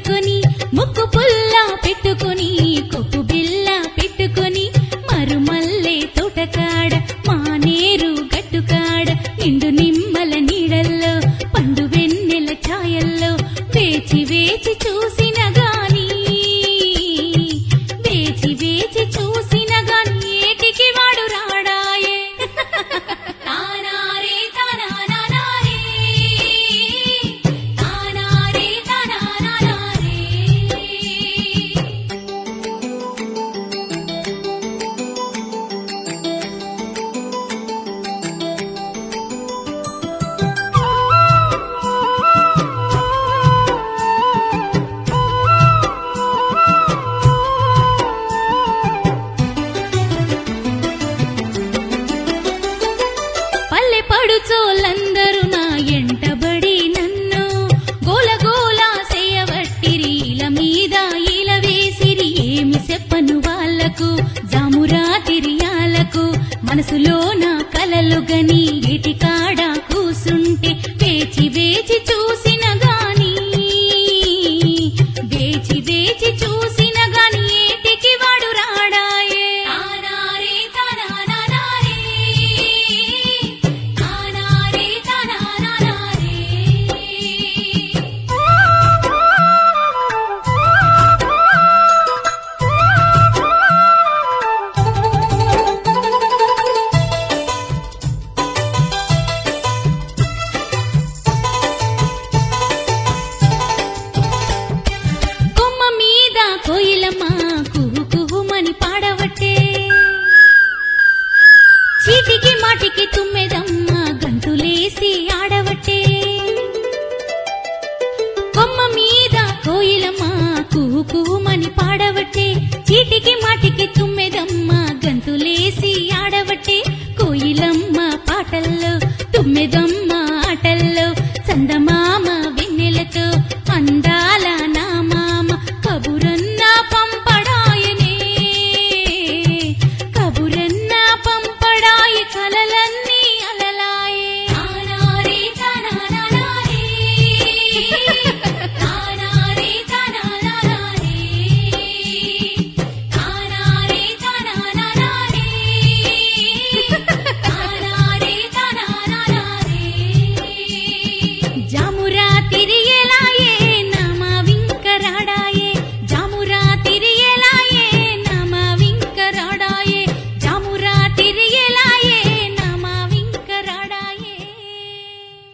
పెట్టుకొని ముక్కు పుల్ల పెట్టుకొని కొప్పు బిల్ల పెట్టుకొని మరుమల్లే తోటకాడ మానేరు గట్టుకాడ నిండు నిమ్మల నీడల్లో పండు వెన్నెల ఛాయల్లో వేచి వేచి చూసిన గాని వేచి వేచి చూసిన గాని ఏటికి వాడు రాడాయే తానారే తానానానారే. తానారే తానానానారే. పల్లె పడుచోళ్ళందరూ నా ఎంటబడి నన్ను గోల గోల చేయవట్టిరి ఇల మీద ఇల వేసిరి ఏమి చెప్పను వాళ్లకు జామురా తిరియాలకు మనసులో నా కలలు గని ఏటికాడ